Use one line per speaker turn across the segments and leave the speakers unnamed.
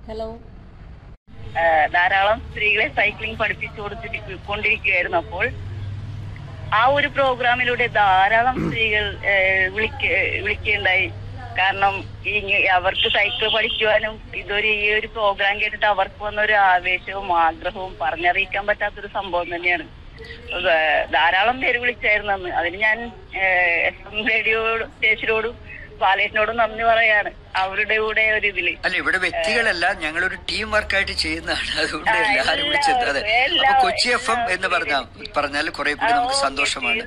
Hello
ആ, ധാരാളം സ്ത്രീകളെ സൈക്ലിംഗ് പഠിപ്പിച്ചു കൊടുത്തിട്ട് കൊണ്ടിരിക്കുകയായിരുന്നു അപ്പോൾ ആ ഒരു പ്രോഗ്രാമിലൂടെ ധാരാളം സ്ത്രീകൾ ഏ, വിളിക്ക വിളിക്കുകയുണ്ടായി കാരണം ഈ അവർക്ക് സൈക്കിൾ പഠിക്കുവാനും ഇതൊരു ഈ ഒരു പ്രോഗ്രാം കേട്ടിട്ട് അവർക്ക് വന്ന ഒരു ആവേശവും ആഗ്രഹവും പറഞ്ഞറിയിക്കാൻ പറ്റാത്തൊരു സംഭവം തന്നെയാണ് ഏ, ധാരാളം പേര് വിളിച്ചായിരുന്നു അന്ന് അതിന് ഞാൻ എഫ് എം റേഡിയോ സ്റ്റേഷനോടും ബാലേഷനോടും നന്ദി പറയാണ് അവരുടെ കൂടെ ഒരു ഇതില്
അല്ല ഇവിടെ വ്യക്തികളല്ല ഞങ്ങളൊരു ടീം വർക്കായിട്ട് ചെയ്യുന്നതാണ് അതുകൊണ്ട്
ആ,
എല്ലാവരും വിളിച്ചത് അതെ
എല്ലാവരും,
അപ്പൊ കൊച്ചി എഫ് എം എന്ന് പറഞ്ഞാൽ പറഞ്ഞാൽ കുറെ കൂടി നമുക്ക് സന്തോഷമാണ്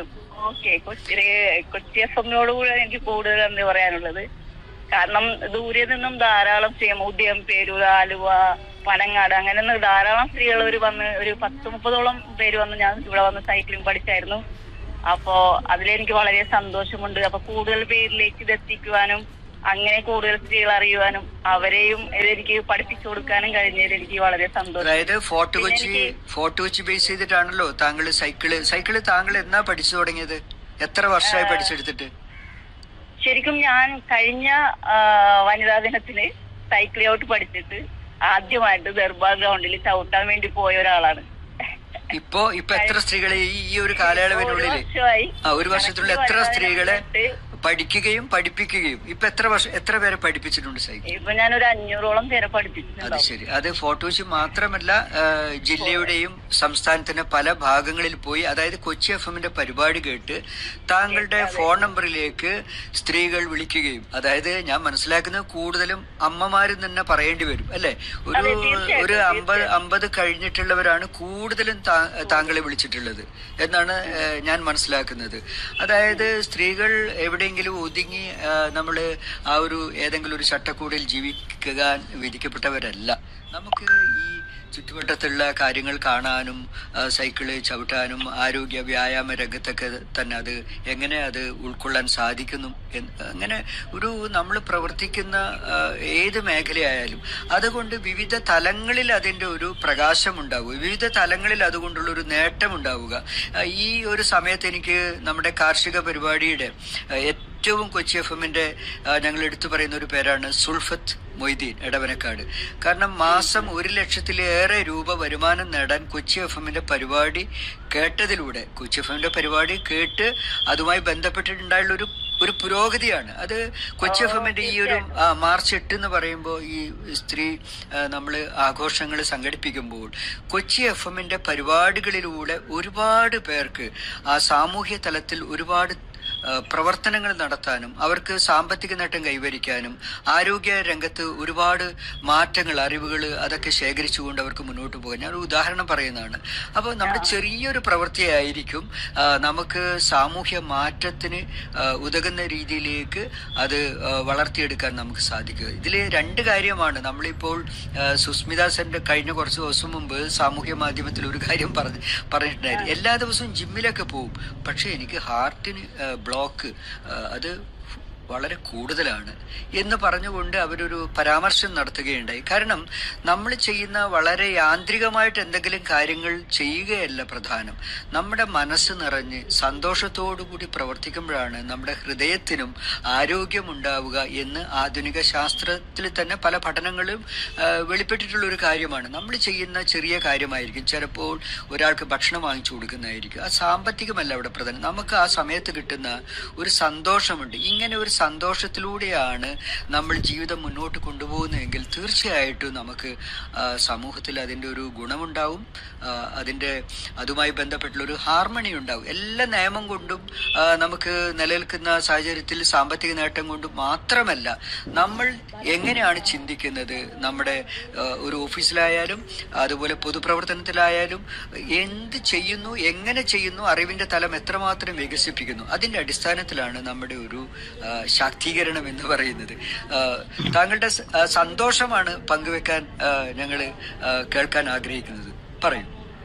ഓക്കെ കൊച്ചി കൊച്ചി എഫ് എമ്മിനോട് കൂടെ എനിക്ക് കൂടുതൽ നന്ദി പറയാനുള്ളത് കാരണം ദൂരെ നിന്നും ധാരാളം സ്ത്രീ ഉദ്യം പേരൂർ ആലുവ പനങ്ങാട് അങ്ങനെ നിന്ന് ധാരാളം സ്ത്രീകൾ ഒരു വന്ന് ഒരു പത്ത് മുപ്പതോളം പേര് വന്ന് ഞാൻ ഇവിടെ വന്ന് സൈക്ലിംഗ് പഠിച്ചായിരുന്നു അപ്പോ അതിലെനിക്ക് വളരെ സന്തോഷമുണ്ട് അപ്പൊ കൂടുതൽ പേരിലേക്ക് ഇത് എത്തിക്കുവാനും അങ്ങനെ കൂടുതൽ സ്ത്രീകൾ അറിയുവാനും അവരെയും എനിക്ക് പഠിപ്പിച്ചു കൊടുക്കാനും കഴിഞ്ഞതിൽ എനിക്ക് വളരെ സന്തോഷം
അതായത് ഫോർട്ട്
പിന്നെ
കൊച്ചി
എനിക്ക്
ഫോർട്ട് കൊച്ചി ബേസ് ചെയ്തിട്ടാണല്ലോ താങ്കൾ സൈക്കിള് സൈക്കിള് താങ്കൾ എന്നാ പഠിച്ചു തുടങ്ങിയത് എത്ര വർഷമായി പഠിച്ചെടുത്തിട്ട്
ശരിക്കും ഞാൻ കഴിഞ്ഞ ആ, വനിതാ ദിനത്തിന് സൈക്കിൾ ഔട്ട് പഠിച്ചിട്ട് ആദ്യമായിട്ട് ദർബാർ ഗ്രൗണ്ടിൽ ചവിട്ടാൻ വേണ്ടി പോയ ഒരാളാണ്
ഇപ്പോ ഇപ്പൊ എത്ര സ്ത്രീകളെ ഈ ഈ ഒരു കാലയളവിനുള്ളിൽ
ഒരു വർഷമായി
ആ ഒരു വർഷത്തിലുള്ള എത്ര
വനിതാ ദിനം
സ്ത്രീകളെ
തൊട്ട്
പഠിക്കുകയും പഠിപ്പിക്കുകയും ഇപ്പൊ എത്ര വർഷം എത്ര പേരെ പഠിപ്പിച്ചിട്ടുണ്ട് സൈക്കിൾ
ഇപ്പൊ ഞാനൊരു അഞ്ഞൂറോളം പേരെ
അത്
പഠിപ്പിച്ചിട്ടുണ്ടാവും
ശരി അത് ഫോർട്ട് കൊച്ചി മാത്രമല്ല ആ, ജില്ലയുടെയും സംസ്ഥാനത്തിന്റെ പല ഭാഗങ്ങളിൽ പോയി അതായത് കൊച്ചി എഫ് എമ്മിന്റെ പരിപാടി കേട്ട് താങ്കളുടെ ഫോൺ നമ്പറിലേക്ക് സ്ത്രീകൾ വിളിക്കുകയും അതായത് ഞാൻ മനസ്സിലാക്കുന്നത് കൂടുതലും അമ്മമാരും തന്നെ പറയേണ്ടി വരും അല്ലെ ഒരു
അതെ, തീർച്ചയായിട്ടും,
ഒരു അമ്പത്
തീർച്ചയായിട്ടും.
അമ്പത് കഴിഞ്ഞിട്ടുള്ളവരാണ് കൂടുതലും താ- താങ്കളെ വിളിച്ചിട്ടുള്ളത് എന്നാണ് ആ, ഞാൻ മനസ്സിലാക്കുന്നത് അതായത് സ്ത്രീകൾ എവിടെയെങ്കിലും ഒതുങ്ങി ആ, നമ്മള് ആ ഒരു ഏതെങ്കിലും ഒരു ചട്ടക്കൂടിൽ ജീവിക്കാൻ വിധിക്കപ്പെട്ടവരല്ല നമുക്ക് ഈ ചുറ്റുവട്ടത്തുള്ള കാര്യങ്ങൾ കാണാനും ആ, സൈക്കിള് ചവിട്ടാനും ആരോഗ്യ വ്യായാമ രംഗത്തൊക്കെ തന്നെ അത് എങ്ങനെ അത് ഉൾക്കൊള്ളാൻ സാധിക്കുന്നു എന്ന് അങ്ങനെ ഒരു നമ്മൾ പ്രവർത്തിക്കുന്ന ആ, ഏത് മേഖലയായാലും അതുകൊണ്ട് വിവിധ തലങ്ങളിൽ അതിന്റെ ഒരു പ്രകാശം ഉണ്ടാവുക വിവിധ തലങ്ങളിൽ അതുകൊണ്ടുള്ള ഒരു നേട്ടം ഉണ്ടാവുക ആ, ഈ ഒരു സമയത്ത് എനിക്ക് നമ്മുടെ കാർഷിക പരിപാടിയുടെ ആ, ഏറ്റവും കൊച്ചി എഫ് എമ്മിന്റെ ഞങ്ങൾ എടുത്തു പറയുന്ന ഒരു പേരാണ് സുൽഫത്ത് മൊയ്തീൻ എടവനക്കാട് കാരണം മാസം ഒരു ലക്ഷത്തിലേറെ രൂപ വരുമാനം നേടാൻ കൊച്ചി എഫ് എമ്മിന്റെ പരിപാടി കേട്ടതിലൂടെ കൊച്ചി എഫ് എമ്മിന്റെ പരിപാടി കേട്ട് അതുമായി ബന്ധപ്പെട്ടിട്ടുണ്ടായുള്ള ഒരു ഒരു പുരോഗതിയാണ് അത് കൊച്ചി എഫ് എമ്മിന്റെ ഈ ഒരു ആ, മാർച്ച് എട്ട് എന്ന് പറയുമ്പോൾ ഈ സ്ത്രീ നമ്മൾ ആഘോഷങ്ങൾ സംഘടിപ്പിക്കുമ്പോൾ കൊച്ചി എഫ് എമ്മിന്റെ പരിപാടികളിലൂടെ ഒരുപാട് പേർക്ക് ആ സാമൂഹ്യ തലത്തിൽ ഒരുപാട് ആ, പ്രവർത്തനങ്ങൾ നടത്താനും അവർക്ക് സാമ്പത്തിക നേട്ടം കൈവരിക്കാനും ആരോഗ്യ രംഗത്ത് ഒരുപാട് മാറ്റങ്ങൾ അറിവുകൾ അതൊക്കെ ശേഖരിച്ചുകൊണ്ട് അവർക്ക് മുന്നോട്ട് പോകാൻ ഞാൻ ഒരു ഉദാഹരണം പറയുന്നതാണ് അപ്പോൾ നമ്മുടെ ചെറിയൊരു പ്രവൃത്തിയായിരിക്കും ആ, നമുക്ക് സാമൂഹ്യ മാറ്റത്തിന് ആ, ഉതകുന്ന രീതിയിലേക്ക് അത് ആ, വളർത്തിയെടുക്കാൻ നമുക്ക് സാധിക്കുക ഇതിൽ രണ്ട് കാര്യമാണ് നമ്മളിപ്പോൾ ആ, സുസ്മിത സെന്റെ കഴിഞ്ഞ കുറച്ച് ദിവസം മുമ്പ് സാമൂഹ്യ മാധ്യമത്തിൽ ഒരു കാര്യം പറഞ്ഞ് പറഞ്ഞിട്ടുണ്ടായിരുന്നു എല്ലാ ദിവസവും ജിമ്മിലൊക്കെ പോവും പക്ഷെ എനിക്ക് ഹാർട്ടിന് ആ, ബ്ലോക്ക് ആ, അത് വളരെ കൂടുതലാണ് എന്ന് പറഞ്ഞുകൊണ്ട് അവരൊരു പരാമർശം നടത്തുകയുണ്ടായി കാരണം നമ്മൾ ചെയ്യുന്ന വളരെ യാന്ത്രികമായിട്ട് എന്തെങ്കിലും കാര്യങ്ങൾ ചെയ്യുകയല്ല പ്രധാനം നമ്മുടെ മനസ്സ് നിറഞ്ഞ് സന്തോഷത്തോടുകൂടി പ്രവർത്തിക്കുമ്പോഴാണ് നമ്മുടെ ഹൃദയത്തിനും ആരോഗ്യമുണ്ടാവുക എന്ന് ആധുനിക ശാസ്ത്രത്തിൽ തന്നെ പല പഠനങ്ങളും ആ, വെളിപ്പെട്ടിട്ടുള്ള ഒരു കാര്യമാണ് നമ്മൾ ചെയ്യുന്ന ചെറിയ കാര്യമായിരിക്കും ചിലപ്പോൾ ഒരാൾക്ക് ഭക്ഷണം വാങ്ങിച്ചു കൊടുക്കുന്നതായിരിക്കും ആ സാമ്പത്തികമല്ല അവിടെ പ്രധാനം നമുക്ക് ആ സമയത്ത് കിട്ടുന്ന ഒരു സന്തോഷമുണ്ട് ഇങ്ങനെ ഒരു സന്തോഷത്തിലൂടെയാണ് നമ്മൾ ജീവിതം മുന്നോട്ട് കൊണ്ടുപോകുന്നതെങ്കിൽ തീർച്ചയായിട്ടും നമുക്ക് ആ, സമൂഹത്തിൽ അതിൻ്റെ ഒരു ഗുണമുണ്ടാവും ആ, അതിൻ്റെ അതുമായി ബന്ധപ്പെട്ടുള്ള ഒരു ഹാർമണി ഉണ്ടാവും എല്ലാ നിയമം കൊണ്ടും ആ, നമുക്ക് നിലനിൽക്കുന്ന സാഹചര്യത്തിൽ സാമ്പത്തിക നേട്ടം കൊണ്ടും മാത്രമല്ല നമ്മൾ എങ്ങനെയാണ് ചിന്തിക്കുന്നത് നമ്മുടെ ആ, ഒരു ഓഫീസിലായാലും അതുപോലെ പൊതുപ്രവർത്തനത്തിലായാലും എന്ത് ചെയ്യുന്നു എങ്ങനെ ചെയ്യുന്നു അറിവിന്റെ തലം എത്രമാത്രം വികസിപ്പിക്കുന്നു അതിന്റെ അടിസ്ഥാനത്തിലാണ് നമ്മുടെ ഒരു ആ, ശാക്തീകരണം എന്ന് പറയുന്നത് ആ, താങ്കളുടെ സ- ആ, സന്തോഷമാണ് പങ്കുവെക്കാൻ ഞങ്ങൾ കേൾക്കാൻ ആഗ്രഹിക്കുന്നത് പറയൂ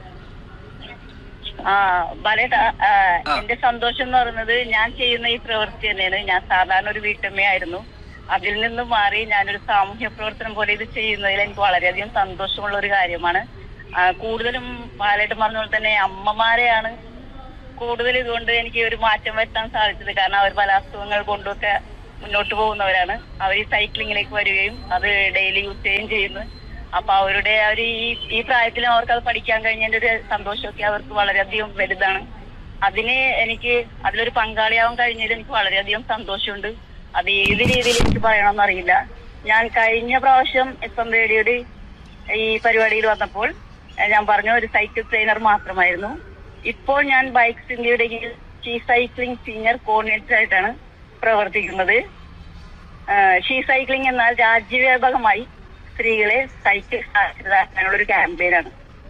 ആ ബാലേട്ട ആ,
ആ.
എന്റെ സന്തോഷം എന്ന് പറയുന്നത് ഞാൻ ചെയ്യുന്ന ഈ പ്രവൃത്തി തന്നെയാണ് ഞാൻ സാധാരണ ഒരു വീട്ടമ്മയായിരുന്നു അതിൽ നിന്നും മാറി ഞാനൊരു സാമൂഹ്യ പ്രവർത്തനം പോലെ ഇത് ചെയ്യുന്നതിൽ എനിക്ക് വളരെയധികം സന്തോഷമുള്ള ഒരു കാര്യമാണ് ആ, കൂടുതലും ബാലേട്ടൻ പറഞ്ഞ പോലെ തന്നെ അമ്മമാരെയാണ് കൂടുതൽ ഇതുകൊണ്ട് എനിക്ക് ഒരു മാറ്റം വരുത്താൻ സാധിച്ചത് കാരണം അവർ പല അസുഖങ്ങൾ കൊണ്ടൊക്കെ മുന്നോട്ട് പോകുന്നവരാണ് അവർ ഈ സൈക്ലിങ്ങിലേക്ക് വരികയും അത് ഡെയിലി യൂസ് ചെയ്യുകയും ചെയ്യുന്നു അപ്പൊ അവരുടെ ആ ഒരു ഈ ഈ പ്രായത്തിലും അവർക്ക് അത് പഠിക്കാൻ കഴിഞ്ഞതിന്റെ ഒരു സന്തോഷമൊക്കെ അവർക്ക് വളരെയധികം വലുതാണ് അതിന് എനിക്ക് അതിലൊരു പങ്കാളിയാവാൻ കഴിഞ്ഞതിൽ എനിക്ക് വളരെയധികം സന്തോഷമുണ്ട് അത് ഏത് രീതിയിൽ എനിക്ക് പറയണമെന്ന് അറിയില്ല ഞാൻ കഴിഞ്ഞ പ്രാവശ്യം എഫ് എം റേഡിയോയുടെ ഈ പരിപാടിയിൽ വന്നപ്പോൾ ഏഹ് ഞാൻ പറഞ്ഞ ഒരു സൈക്കിൾ ട്രെയിനർ മാത്രമായിരുന്നു ഇപ്പോൾ ഞാൻ ബൈക്സ് ഇന്ത്യയുടെ ഷീ സൈക്ലിംഗ് സീനിയർ കോർഡിനേറ്റർ ആയിട്ടാണ് പ്രവർത്തിക്കുന്നത് ഷീ സൈക്ലിംഗ് എന്നാൽ രാജ്യവ്യാപകമായി സ്ത്രീകളെ സൈക്കിൾ സാക്ഷരതാക്കാനുള്ള ഒരു ക്യാമ്പയിനാണ്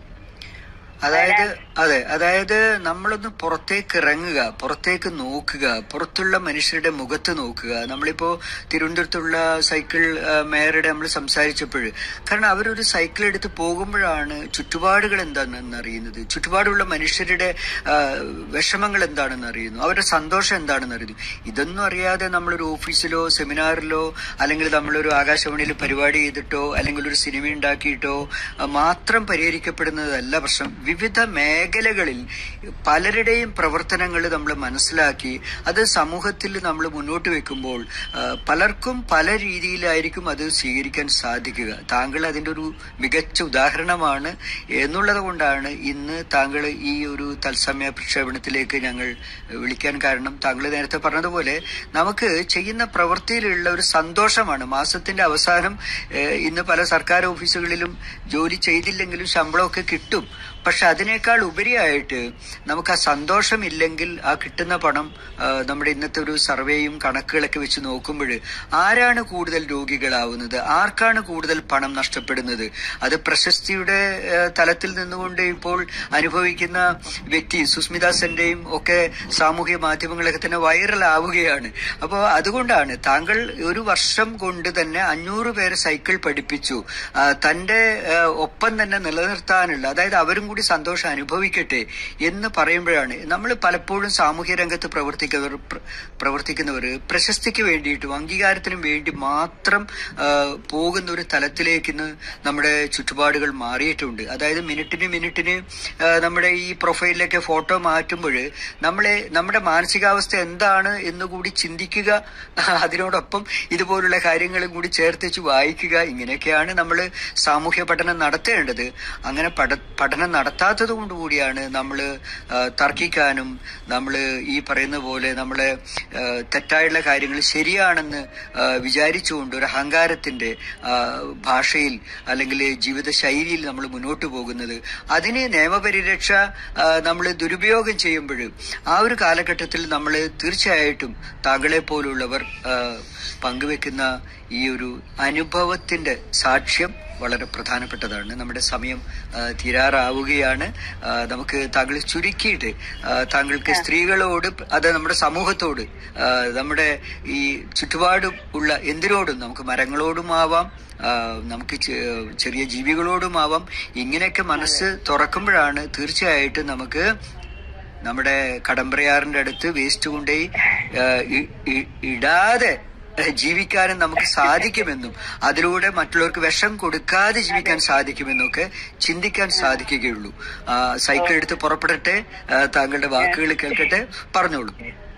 അതായത് അതെ അതായത് നമ്മളൊന്ന് പുറത്തേക്ക് ഇറങ്ങുക പുറത്തേക്ക് നോക്കുക പുറത്തുള്ള മനുഷ്യരുടെ മുഖത്ത് നോക്കുക നമ്മളിപ്പോ തിരുവനന്തപുരത്തുള്ള സൈക്കിൾ ആ, മേയറുടെ നമ്മൾ സംസാരിച്ചപ്പോൾ കാരണം അവരൊരു സൈക്കിൾ എടുത്ത് പോകുമ്പോഴാണ് ചുറ്റുപാടുകൾ എന്താണെന്ന് അറിയുന്നത് ചുറ്റുപാടുള്ള മനുഷ്യരുടെ ആ, വിഷമങ്ങൾ എന്താണെന്ന് അറിയുന്നു അവരുടെ സന്തോഷം എന്താണെന്ന് അറിയുന്നു ഇതൊന്നും അറിയാതെ നമ്മളൊരു ഓഫീസിലോ സെമിനാറിലോ അല്ലെങ്കിൽ നമ്മളൊരു ആകാശവാണിയിൽ പരിപാടി ചെയ്തിട്ടോ അല്ലെങ്കിൽ ഒരു സിനിമ ഉണ്ടാക്കിയിട്ടോ ആ, മാത്രം പരിഹരിക്കപ്പെടുന്നതല്ല പ്രശ്നം വിവിധ മേഖലകളിൽ പലരുടെയും പ്രവർത്തനങ്ങൾ നമ്മൾ മനസ്സിലാക്കി അത് സമൂഹത്തിൽ നമ്മൾ മുന്നോട്ട് വെക്കുമ്പോൾ ആ, പലർക്കും പല രീതിയിലായിരിക്കും അത് സ്വീകരിക്കാൻ സാധിക്കുക താങ്കൾ അതിൻ്റെ ഒരു മികച്ച ഉദാഹരണമാണ് എന്നുള്ളത് കൊണ്ടാണ് ഇന്ന് താങ്കൾ ഈ ഒരു തത്സമയ പ്രക്ഷേപണത്തിലേക്ക് ഞങ്ങൾ വിളിക്കാൻ കാരണം താങ്കൾ നേരത്തെ പറഞ്ഞതുപോലെ നമുക്ക് ചെയ്യുന്ന പ്രവൃത്തിയിലുള്ള ഒരു സന്തോഷമാണ് മാസത്തിന്റെ അവസാനം ഏഹ്, ഇന്ന് പല സർക്കാർ ഓഫീസുകളിലും ജോലി ചെയ്തില്ലെങ്കിലും ശമ്പളമൊക്കെ കിട്ടും പക്ഷെ അതിനേക്കാൾ ഉപരിയായിട്ട് നമുക്ക് ആ സന്തോഷമില്ലെങ്കിൽ ആ കിട്ടുന്ന പണം ആ, നമ്മുടെ ഇന്നത്തെ ഒരു സർവേയും കണക്കുകളൊക്കെ വെച്ച് നോക്കുമ്പോൾ ആരാണ് കൂടുതൽ രോഗികളാവുന്നത് ആർക്കാണ് കൂടുതൽ പണം നഷ്ടപ്പെടുന്നത് അത് പ്രശസ്തിയുടെ ആ, തലത്തിൽ നിന്നുകൊണ്ട് ഇപ്പോൾ അനുഭവിക്കുന്ന വ്യക്തി സുസ്മിത സെന്റെയും ഒക്കെ സാമൂഹ്യ മാധ്യമങ്ങളൊക്കെ തന്നെ വൈറൽ ആവുകയാണ് അപ്പോൾ അതുകൊണ്ടാണ് താങ്കൾ ഒരു വർഷം കൊണ്ട് തന്നെ അഞ്ഞൂറ് പേരെ സൈക്കിൾ പഠിപ്പിച്ചു ആ, തന്റെ ആ, ഒപ്പം തന്നെ നിലനിർത്താനുള്ള അതായത് അവരും കൂടി സന്തോഷം അനുഭവിക്കട്ടെ എന്ന് പറയുമ്പോഴാണ് നമ്മൾ പലപ്പോഴും സാമൂഹ്യ രംഗത്ത് പ്രവർത്തിക്കുന്നവർ പ്ര- പ്രവർത്തിക്കുന്നവർ പ്രശസ്തിക്ക് വേണ്ടിയിട്ടും അംഗീകാരത്തിനും വേണ്ടി മാത്രം ആ, പോകുന്ന ഒരു തലത്തിലേക്ക് ഇന്ന് നമ്മുടെ ചുറ്റുപാടുകൾ മാറിയിട്ടുണ്ട് അതായത് മിനിറ്റിന് മിനിറ്റിന് ആ, നമ്മുടെ ഈ പ്രൊഫൈലിലേക്ക് ഫോട്ടോ മാറ്റുമ്പോൾ നമ്മളെ നമ്മുടെ മാനസികാവസ്ഥ എന്താണ് എന്ന് കൂടി ചിന്തിക്കുക അതിനോടൊപ്പം ഇതുപോലുള്ള കാര്യങ്ങളും കൂടി ചേർത്ത് വെച്ച് വായിക്കുക ഇങ്ങനെയൊക്കെയാണ് നമ്മൾ സാമൂഹ്യ പഠനം നടത്തേണ്ടത് അങ്ങനെ പഠ പഠനം നടത്താത്തത് കൊണ്ട് കൂടിയാണ് നമ്മൾ തർക്കിക്കാനും നമ്മൾ ഈ പറയുന്ന പോലെ നമ്മളെ ആ, തെറ്റായുള്ള കാര്യങ്ങൾ ശരിയാണെന്ന് ആ, വിചാരിച്ചുകൊണ്ട് ഒരു അഹങ്കാരത്തിന്റെ ആ, ഭാഷയിൽ അല്ലെങ്കിൽ ജീവിത ശൈലിയിൽ നമ്മൾ മുന്നോട്ട് പോകുന്നത് അതിന് നിയമപരിരക്ഷ നമ്മൾ ദുരുപയോഗം ചെയ്യുമ്പോൾ ആ ഒരു കാലഘട്ടത്തിൽ നമ്മൾ തീർച്ചയായിട്ടും താങ്കളെ പോലുള്ളവർ ആ, പങ്കുവെക്കുന്ന ഈ ഒരു അനുഭവത്തിന്റെ സാക്ഷ്യം വളരെ പ്രധാനപ്പെട്ടതാണ് നമ്മുടെ സമയം ആ, തീരാറാവുകയാണ് ആ, നമുക്ക് താങ്കൾ ചുരുക്കിയിട്ട് ആ, താങ്കൾക്ക് സ്ത്രീകളോട് അത് നമ്മുടെ സമൂഹത്തോട് ആ, നമ്മുടെ ഈ ചുറ്റുപാടും ഉള്ള എന്തിനോടും നമുക്ക് മരങ്ങളോടും ആവാം ആ, നമുക്ക് ചെ- ചെറിയ ജീവികളോടുമാവാം ഇങ്ങനെയൊക്കെ മനസ്സ് തുറക്കുമ്പോഴാണ് തീർച്ചയായിട്ടും നമുക്ക് നമ്മുടെ കടമ്പ്രയാറിന്റെ അടുത്ത് വേസ്റ്റ് കൊണ്ടുപോയി ആ, ഇ- ഇ- ഇടാതെ ജീവിക്കാനും നമുക്ക് സാധിക്കുമെന്നും അതിലൂടെ മറ്റുള്ളവർക്ക് വിഷം കൊടുക്കാതെ ജീവിക്കാൻ സാധിക്കുമെന്നൊക്കെ ചിന്തിക്കാൻ സാധിക്കുകയുള്ളൂ ആ, സൈക്കിൾ എടുത്ത് പുറപ്പെടട്ടെ ആ, താങ്കളുടെ വാക്കുകൾ കേൾക്കട്ടെ പറഞ്ഞോളൂ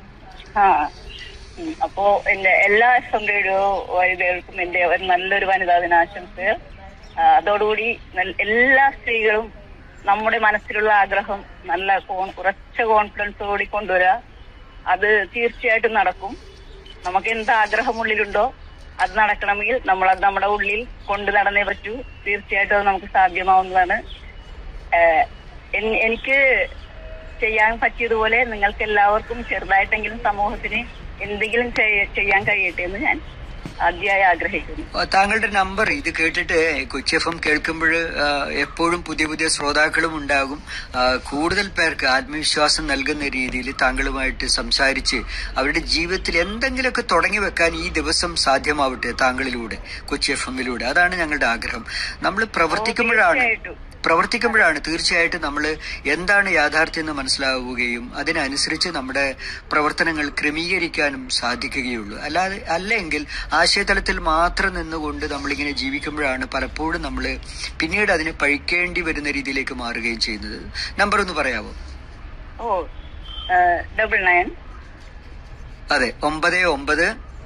ആ ഉം. അപ്പോ എന്റെ എല്ലാ എഫ് എം റേഡിയോ വനിതകൾക്കും എന്റെ ഒരു നല്ലൊരു വനിതാ ദിനാശംസകൾ ആ, അതോടുകൂടി നൽ- എല്ലാ സ്ത്രീകളും നമ്മുടെ മനസ്സിലുള്ള ആഗ്രഹം നല്ല കോൺ- ഉറച്ച കോൺഫിഡൻസോടി കൊണ്ടുവരിക അത് തീർച്ചയായിട്ടും നടക്കും നമുക്ക് എന്ത് ആഗ്രഹം ഉള്ളിലുണ്ടോ അത് നടക്കണമെങ്കിൽ നമ്മൾ അത് നമ്മുടെ ഉള്ളിൽ കൊണ്ടു നടന്നേ പറ്റൂ തീർച്ചയായിട്ടും അത് നമുക്ക് സാധ്യമാവുന്നതാണ് ഏഹ് എൻ- എനിക്ക് ചെയ്യാൻ പറ്റിയതുപോലെ നിങ്ങൾക്ക് എല്ലാവർക്കും ചെറുതായിട്ടെങ്കിലും സമൂഹത്തിന് എന്തെങ്കിലും ചെയ്യ- ചെയ്യാൻ കഴിയട്ടെ എന്ന് ഞാൻ ആദ്യമായി ആഗ്രഹിക്കുന്നു
ആ, താങ്കളുടെ നമ്പർ ഇത് കേട്ടിട്ട് കൊച്ചി എഫ് എം കേൾക്കുമ്പോൾ എപ്പോഴും പുതിയ പുതിയ ശ്രോതാക്കളും ഉണ്ടാകും ആ, കൂടുതൽ പേർക്ക് ആത്മവിശ്വാസം നൽകുന്ന രീതിയിൽ താങ്കളുമായിട്ട് സംസാരിച്ച് അവരുടെ ജീവിതത്തിൽ എന്തെങ്കിലുമൊക്കെ തുടങ്ങി വെക്കാൻ ഈ ദിവസം സാധ്യമാവട്ടെ താങ്കളിലൂടെ കൊച്ചി എഫ് എമ്മിലൂടെ അതാണ് ഞങ്ങളുടെ ആഗ്രഹം നമ്മൾ പ്രവർത്തിക്കുമ്പോഴാണ്
തീർച്ചയായിട്ടും.
പ്രവർത്തിക്കുമ്പോഴാണ് തീർച്ചയായിട്ടും നമ്മൾ എന്താണ് യാഥാർത്ഥ്യം എന്ന് മനസ്സിലാവുകയും അതിനനുസരിച്ച് നമ്മുടെ പ്രവർത്തനങ്ങൾ ക്രമീകരിക്കാനും സാധിക്കുകയുള്ളൂ അല്ലാതെ അല്ലെങ്കിൽ ആശയതലത്തിൽ മാത്രം നിന്നുകൊണ്ട് നമ്മളിങ്ങനെ ജീവിക്കുമ്പോഴാണ് പലപ്പോഴും നമ്മൾ പിന്നീട് അതിനെ പഴിക്കേണ്ടി വരുന്ന രീതിയിലേക്ക് മാറുകയും ചെയ്യുന്നത് നമ്പർ ഒന്ന് പറയാമോ
ഓ ഡബിൾ നയൻ
അതെ ഒമ്പത് ഒമ്പത്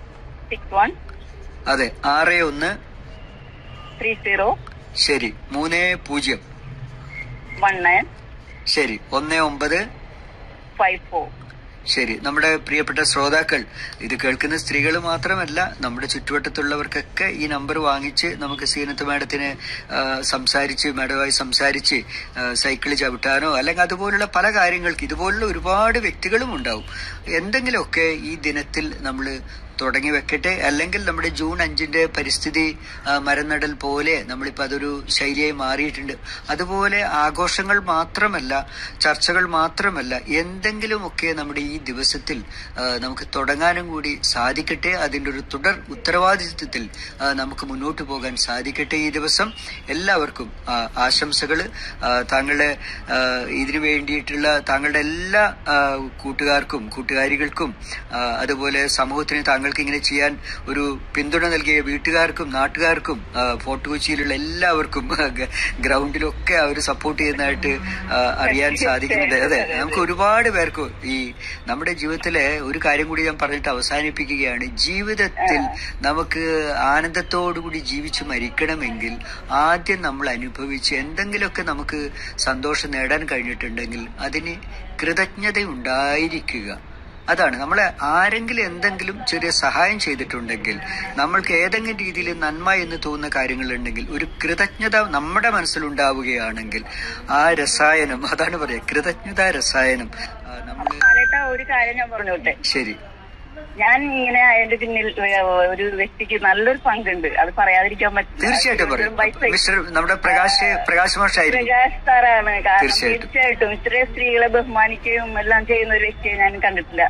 സിക്സ് വൺ
അതെ ആറ് ഒന്ന്
ത്രീ സീറോ
ശരി മൂന്ന് പൂജ്യം
വൺ നയൻ
ശരി ഒന്ന് ഒമ്പത്
ഫൈവ് ഫോർ
ശരി നമ്മുടെ പ്രിയപ്പെട്ട ശ്രോതാക്കൾ ഇത് കേൾക്കുന്ന സ്ത്രീകൾ മാത്രമല്ല നമ്മുടെ ചുറ്റുവട്ടത്തുള്ളവർക്കൊക്കെ ഈ നമ്പർ വാങ്ങിച്ച് നമുക്ക് സീനത്ത് മാഡത്തിന് ആ, സംസാരിച്ച് മാഡവുമായി സംസാരിച്ച് ആ, സൈക്കിൾ ചവിട്ടാനോ അല്ലെങ്കിൽ അതുപോലുള്ള പല കാര്യങ്ങൾക്ക് ഇതുപോലുള്ള ഒരുപാട് വ്യക്തികളും ഉണ്ടാവും എന്തെങ്കിലുമൊക്കെ ഈ ദിനത്തിൽ നമ്മൾ തുടങ്ങി വെക്കട്ടെ അല്ലെങ്കിൽ നമ്മുടെ ജൂൺ അഞ്ചിന്റെ പരിസ്ഥിതി ആ, മരനടൽ പോലെ നമ്മളിപ്പോൾ അതൊരു ശൈലിയായി മാറിയിട്ടുണ്ട് അതുപോലെ ആഘോഷങ്ങൾ മാത്രമല്ല ചർച്ചകൾ മാത്രമല്ല എന്തെങ്കിലുമൊക്കെ നമ്മുടെ ഈ ദിവസത്തിൽ ആ, നമുക്ക് തുടങ്ങാനും കൂടി സാധിക്കട്ടെ അതിൻ്റെ ഒരു തുടർ ഉത്തരവാദിത്വത്തിൽ ആ, നമുക്ക് മുന്നോട്ട് പോകാൻ സാധിക്കട്ടെ ഈ ദിവസം എല്ലാവർക്കും ആശംസകൾ താങ്കളുടെ ആ, ഇതിനു വേണ്ടിയിട്ടുള്ള താങ്കളുടെ എല്ലാ ആ, കൂട്ടുകാർക്കും കൂട്ടുകാരികൾക്കും ആ, അതുപോലെ സമൂഹത്തിന് താങ്കൾക്ക് ഇങ്ങനെ ചെയ്യാൻ ഒരു പിന്തുണ നൽകിയ വീട്ടുകാർക്കും നാട്ടുകാർക്കും ആ, ഫോർട്ട് കൊച്ചിയിലുള്ള എല്ലാവർക്കും ഗ- ഗ്രൗണ്ടിലൊക്കെ അവർ സപ്പോർട്ട് ചെയ്യുന്നതായിട്ട് ആ, അറിയാൻ സാധിക്കുന്നുണ്ട് അതെ നമുക്ക് ഒരുപാട് പേർക്ക് ഈ നമ്മുടെ ജീവിതത്തിലെ ഒരു കാര്യം കൂടി ഞാൻ പറഞ്ഞിട്ട് അവസാനിപ്പിക്കുകയാണ് ജീവിതത്തിൽ നമുക്ക് ആനന്ദത്തോടുകൂടി ജീവിച്ച് മരിക്കണമെങ്കിൽ ആദ്യം നമ്മൾ അനുഭവിച്ച് എന്തെങ്കിലുമൊക്കെ നമുക്ക് സന്തോഷം നേടാൻ കഴിഞ്ഞിട്ടുണ്ടെങ്കിൽ അതിന് കൃതജ്ഞത ഉണ്ടായിരിക്കുക അതാണ് നമ്മളെ ആരെങ്കിലും എന്തെങ്കിലും ചെറിയ സഹായം ചെയ്തിട്ടുണ്ടെങ്കിൽ നമ്മൾക്ക് ഏതെങ്കിലും രീതിയിൽ നന്മ എന്ന് തോന്നുന്ന കാര്യങ്ങളുണ്ടെങ്കിൽ ഒരു കൃതജ്ഞത നമ്മുടെ മനസ്സിലുണ്ടാവുകയാണെങ്കിൽ ആ രസായനം അതാണ് പറയാ കൃതജ്ഞത രസായനം ആ, നമ്മള്
കാലേട്ട ഒരു കാര്യം ഞാൻ പറഞ്ഞോട്ടെ
ശരി
ഞാൻ ഇങ്ങനെ അതിന്റെ പിന്നിൽ ഏ, ഒരു വ്യക്തിക്ക് നല്ലൊരു പങ്കുണ്ട് അത് പറയാതിരിക്കാൻ പറ്റില്ല
തീർച്ചയായിട്ടും പറയും
ബൈസൈക്കിൾ
മിസ്റ്റർ നമ്മുടെ പ്രകാശ് പ്രകാശ് മാഷായിരിക്കും
പ്രകാശ് സാറാണ് കാരണം
തീർച്ചയായിട്ടും.
തീർച്ചയായിട്ടും ഇത്രയും സ്ത്രീകളെ ബഹുമാനിക്കുകയും എല്ലാം ചെയ്യുന്ന ഒരു വ്യക്തിയെ ഞാൻ കണ്ടിട്ടില്ല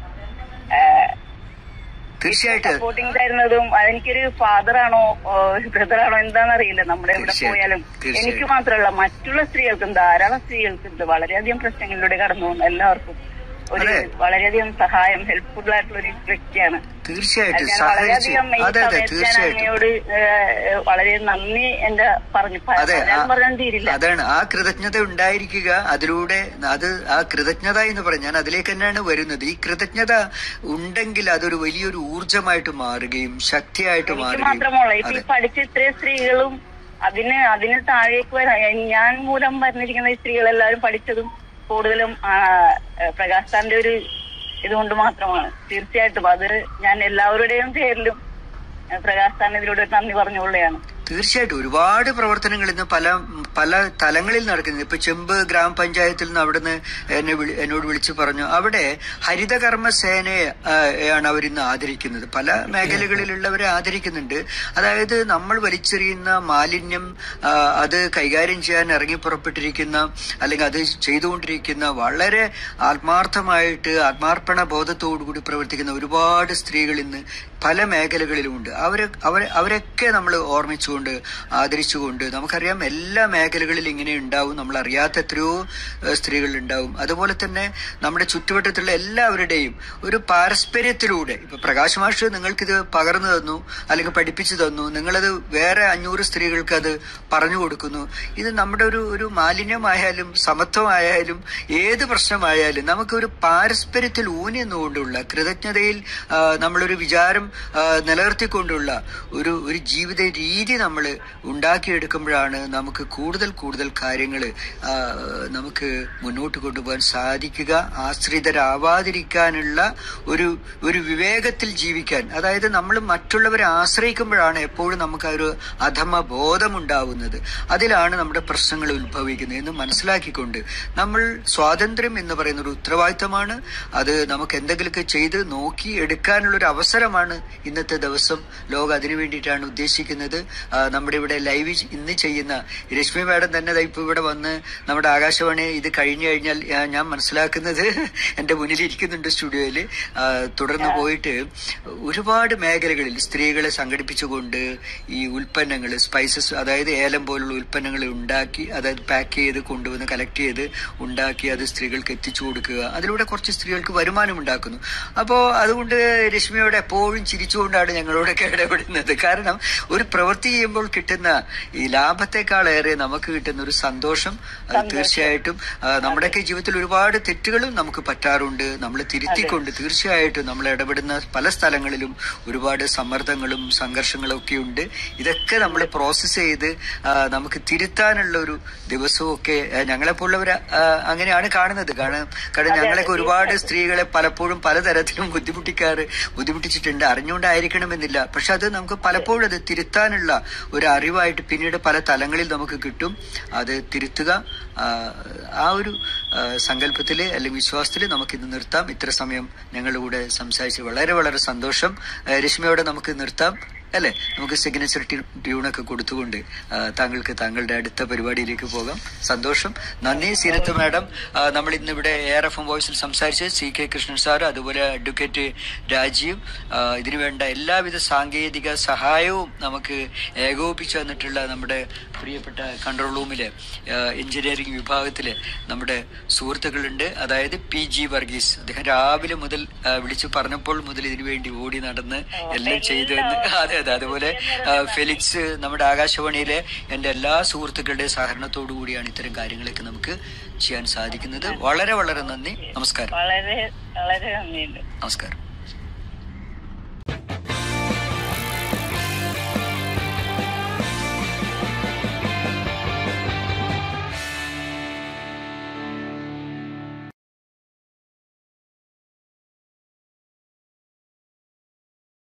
തീർച്ചയായിട്ടും
സപ്പോർട്ടിങ് തരുന്നതും അതെനിക്കൊരു ഫാദറാണോ ബ്രദറാണോ എന്താണെന്നറിയില്ല നമ്മുടെ എവിടെ
തീർച്ചയായും.
പോയാലും
തീർച്ചയായും.
എനിക്ക് മാത്രമല്ല മറ്റുള്ള സ്ത്രീകൾക്കും ധാരാളം സ്ത്രീകൾക്കുണ്ട് വളരെയധികം പ്രശ്നങ്ങളിലൂടെ കടന്നു പോകുന്ന എല്ലാവർക്കും ഒരു
അതെ.
വളരെയധികം സഹായം ഹെൽപ്ഫുൾ ആയിട്ടുള്ള ഒരു വ്യക്തിയാണ്
തീർച്ചയായിട്ടും
ഞാൻ
സഹകരിച്ച്
വളരെയധികം ഈ
അതെ അതെ
സമയത്ത് ഞാൻ
തീർച്ചയായിട്ടും
അങ്ങയോട് ഏഹ്, വളരെ നന്ദി എന്റെ പറഞ്ഞു
അതെ
ഞാൻ
ആ-
പറയാൻ തീരില്ല
അതാണ് ആ കൃതജ്ഞത ഉണ്ടായിരിക്കുക അതിലൂടെ അത് ആ കൃതജ്ഞത എന്ന് പറഞ്ഞാൽ ഞാൻ അതിലേക്ക് തന്നെയാണ് വരുന്നത് ഈ കൃതജ്ഞത ഉണ്ടെങ്കിൽ അതൊരു വലിയൊരു ഊർജമായിട്ട് മാറുകയും ശക്തിയായിട്ട്
എനിക്ക്
മാറുകയും
മാത്രമല്ല ഇപ്പൊ ഈ
അതെ
പഠിച്ച ഇത്രയും സ്ത്രീകളും അതിന് അതിന് താഴേക്ക് വരാൻ ഞാൻ മൂലം പറഞ്ഞിരിക്കുന്ന ഈ സ്ത്രീകളെല്ലാവരും പഠിച്ചതും കൂടുതലും ആ, പ്രകാശ് സാറിന്റെ ഒരു ഇതുകൊണ്ട് മാത്രമാണ് തീർച്ചയായിട്ടും അത് ഞാൻ എല്ലാവരുടെയും പേരിലും ആ, പ്രകാശ് സാറിന് ഇതിലൂടെ ഒരു നന്ദി പറഞ്ഞുകൊള്ളുകയാണ്
തീർച്ചയായിട്ടും ഒരുപാട് പ്രവർത്തനങ്ങൾ ഇന്ന് പല പല തലങ്ങളിൽ നടക്കുന്നത് ഇപ്പൊ ചെമ്പ് ഗ്രാമപഞ്ചായത്തിൽ നിന്ന് അവിടുന്ന് എന്നെ വിളി- എന്നോട് വിളിച്ചു പറഞ്ഞു അവിടെ ഹരിതകർമ്മ സേനയെ ആ, ആണ് അവരിന്ന് ആദരിക്കുന്നത് പല മേഖലകളിലുള്ളവരെ ആദരിക്കുന്നുണ്ട് അതായത് നമ്മൾ വലിച്ചെറിയുന്ന മാലിന്യം ആ, അത് കൈകാര്യം ചെയ്യാൻ ഇറങ്ങി പുറപ്പെട്ടിരിക്കുന്ന അല്ലെങ്കിൽ അത് ചെയ്തുകൊണ്ടിരിക്കുന്ന വളരെ ആത്മാർത്ഥമായിട്ട് ആത്മാർപ്പണ ബോധത്തോടുകൂടി പ്രവർത്തിക്കുന്ന ഒരുപാട് സ്ത്രീകൾ ഇന്ന് പല മേഖലകളിലുമുണ്ട് അവരെ അവരെ അവരൊക്കെ നമ്മൾ ഓർമ്മിച്ചുകൊണ്ട് ആദരിച്ചുകൊണ്ട് നമുക്കറിയാം എല്ലാ മേഖലകളിലും ഇങ്ങനെ ഉണ്ടാവും നമ്മൾ അറിയാത്ത എത്രയോ ഏഹ്, സ്ത്രീകൾ ഉണ്ടാവും അതുപോലെ തന്നെ നമ്മുടെ ചുറ്റുവട്ടത്തുള്ള എല്ലാവരുടെയും ഒരു പാരസ്പര്യത്തിലൂടെ ഇപ്പൊ പ്രകാശ് മാഷ് നിങ്ങൾക്കിത് പകർന്നു തന്നു അല്ലെങ്കിൽ പഠിപ്പിച്ചു തന്നു നിങ്ങളത് വേറെ അഞ്ഞൂറ് സ്ത്രീകൾക്ക് അത് പറഞ്ഞു കൊടുക്കുന്നു ഇത് നമ്മുടെ ഒരു ഒരു മാലിന്യമായാലും സമത്വമായാലും ഏത് പ്രശ്നമായാലും നമുക്കൊരു പാരസ്പര്യത്തിൽ ഊന്നി നിന്നുകൊണ്ടുള്ള കൃതജ്ഞതയിൽ ആ, നമ്മളൊരു വിചാരം ആ, നിലനിർത്തിക്കൊണ്ടുള്ള ഒരു ഒരു ജീവിത രീതി നമ്മൾ ഉണ്ടാക്കിയെടുക്കുമ്പോഴാണ് നമുക്ക് കൂടുതൽ കൂടുതൽ കാര്യങ്ങൾ നമുക്ക് മുന്നോട്ട് കൊണ്ടുപോകാൻ സാധിക്കുക ആശ്രിതരാവാതിരിക്കാനുള്ള ഒരു ഒരു വിവേകത്തിൽ ജീവിക്കാൻ അതായത് നമ്മൾ മറ്റുള്ളവരെ ആശ്രയിക്കുമ്പോഴാണ് എപ്പോഴും നമുക്ക് ആ ഒരു അധമ ബോധമുണ്ടാവുന്നത് അതിലാണ് നമ്മുടെ പ്രശ്നങ്ങൾ ഉത്ഭവിക്കുന്നത് എന്ന് മനസ്സിലാക്കിക്കൊണ്ട് നമ്മൾ സ്വാതന്ത്ര്യം എന്ന് പറയുന്ന ഒരു ഉത്തരവാദിത്തമാണ് അത് നമുക്ക് എന്തെങ്കിലുമൊക്കെ ചെയ്ത് നോക്കി എടുക്കാനുള്ള ഒരു അവസരമാണ് ഇന്നത്തെ ദിവസം ലോകം അതിനു വേണ്ടിയിട്ടാണ് ഉദ്ദേശിക്കുന്നത് ആ, നമ്മുടെ ഇവിടെ ലൈവ് ഇന്ന് ചെയ്യുന്ന രശ്മി മാഡം തന്നെ ദാ ഇപ്പൊ ഇവിടെ വന്ന് നമ്മുടെ ആകാശവാണി ഇത് കഴിഞ്ഞു കഴിഞ്ഞാൽ ആ, ഞാൻ മനസ്സിലാക്കുന്നത് എന്റെ മുന്നിൽ ഇരിക്കുന്നുണ്ട് സ്റ്റുഡിയോയിൽ തുടർന്ന് പോയിട്ട് ഒരുപാട് മേഖലകളിൽ സ്ത്രീകളെ സംഘടിപ്പിച്ചുകൊണ്ട് ഈ ഉൽപ്പന്നങ്ങൾ സ്പൈസസ് അതായത് ഏലം പോലുള്ള ഉൽപ്പന്നങ്ങൾ ഉണ്ടാക്കി അതായത് പാക്ക് ചെയ്ത് കൊണ്ടുവന്ന് കളക്ട് ചെയ്ത് ഉണ്ടാക്കി അത് സ്ത്രീകൾക്ക് എത്തിച്ചു കൊടുക്കുക അതിലൂടെ കുറച്ച് സ്ത്രീകൾക്ക് വരുമാനം ഉണ്ടാക്കുന്നു അപ്പോൾ അതുകൊണ്ട് രശ്മിയോട് എപ്പോഴും ചിരിച്ചുകൊണ്ടാണ് ഞങ്ങളോടൊക്കെ ഇടപെടുന്നത് കാരണം ഒരു പ്രവൃത്തി ചെയ്യുമ്പോൾ കിട്ടുന്ന ഈ ലാഭത്തെക്കാളേറെ നമുക്ക് കിട്ടുന്ന ഒരു സന്തോഷം അത് തീർച്ചയായിട്ടും ആ, നമ്മുടെയൊക്കെ ജീവിതത്തിൽ ഒരുപാട് തെറ്റുകളും നമുക്ക് പറ്റാറുണ്ട് നമ്മൾ തിരുത്തിക്കൊണ്ട് തീർച്ചയായിട്ടും നമ്മൾ ഇടപെടുന്ന പല സ്ഥലങ്ങളിലും ഒരുപാട് സമ്മർദ്ദങ്ങളും സഘർഷങ്ങളും ഒക്കെ ഉണ്ട് ഇതൊക്കെ നമ്മൾ പ്രോസസ്സ് ചെയ്ത് ആ, നമുക്ക് തിരുത്താനുള്ള ഒരു ദിവസവും ഒക്കെ ഞങ്ങളെപ്പോലുള്ളവർ അങ്ങനെയാണ് കാണുന്നത് കാരണം കാരണം ഞങ്ങളൊക്കെ ഒരുപാട് സ്ത്രീകളെ പലപ്പോഴും പലതരത്തിലും ബുദ്ധിമുട്ടിക്കാറ് ബുദ്ധിമുട്ടിച്ചിട്ടുണ്ട് അറിഞ്ഞുകൊണ്ടായിരിക്കണമെന്നില്ല പക്ഷെ അത് നമുക്ക് പലപ്പോഴും അത് തിരുത്താനുള്ള ഒരു അറിവായിട്ട് പിന്നീട് പല തലങ്ങളിൽ നമുക്ക് കിട്ടും അത് തിരുത്തുക ആ, ആ ഒരു ആ, സങ്കല്പത്തില് അല്ലെങ്കിൽ വിശ്വാസത്തില് നമുക്ക് ഇന്ന് നിർത്താം ഇത്ര സമയം ഞങ്ങളുടെ കൂടെ സംസാരിച്ച് വളരെ വളരെ സന്തോഷം ആ, രശ്മിയോടെ നമുക്ക് നിർത്താം അല്ലെ നമുക്ക് സിഗ്നേച്ചർ ട്യൂണൊക്കെ കൊടുത്തുകൊണ്ട് ആ, താങ്കൾക്ക് താങ്കളുടെ അടുത്ത പരിപാടിയിലേക്ക് പോകാം സന്തോഷം നന്ദി സീരത്ത് മാഡം ആ, നമ്മൾ ഇന്നിവിടെ എയർ എഫ് എം വോയിസിൽ സംസാരിച്ച് സി കെ കൃഷ്ണൻ സാർ അതുപോലെ അഡ്വക്കേറ്റ് രാജീവ് ആ, ഇതിനു വേണ്ട എല്ലാവിധ സാങ്കേതിക സഹായവും നമുക്ക് ഏകോപിപ്പിച്ചു തന്നിട്ടുള്ള നമ്മുടെ പ്രിയപ്പെട്ട കൺട്രോൾ റൂമിലെ എഞ്ചിനീയറിംഗ് വിഭാഗത്തിലെ നമ്മുടെ സുഹൃത്തുക്കളുണ്ട് അതായത് പി ജി വർഗീസ് അദ്ദേഹം രാവിലെ മുതൽ ആ, വിളിച്ചു പറഞ്ഞപ്പോൾ മുതൽ ഇതിനു വേണ്ടി ഓടി നടന്ന് എല്ലാം ചെയ്തു എന്ന് അതെ അതെ അതുപോലെ ആ, ഫെലിക്സ് നമ്മുടെ ആകാശവാണിയിലെ എന്റെ എല്ലാ സുഹൃത്തുക്കളുടെ സഹകരണത്തോടു കൂടിയാണ് ഇത്തരം കാര്യങ്ങളൊക്കെ നമുക്ക് ചെയ്യാൻ സാധിക്കുന്നത് വളരെ വളരെ നന്ദി നമസ്കാരം
വളരെ വളരെ നന്ദിയുണ്ട്
നമസ്കാരം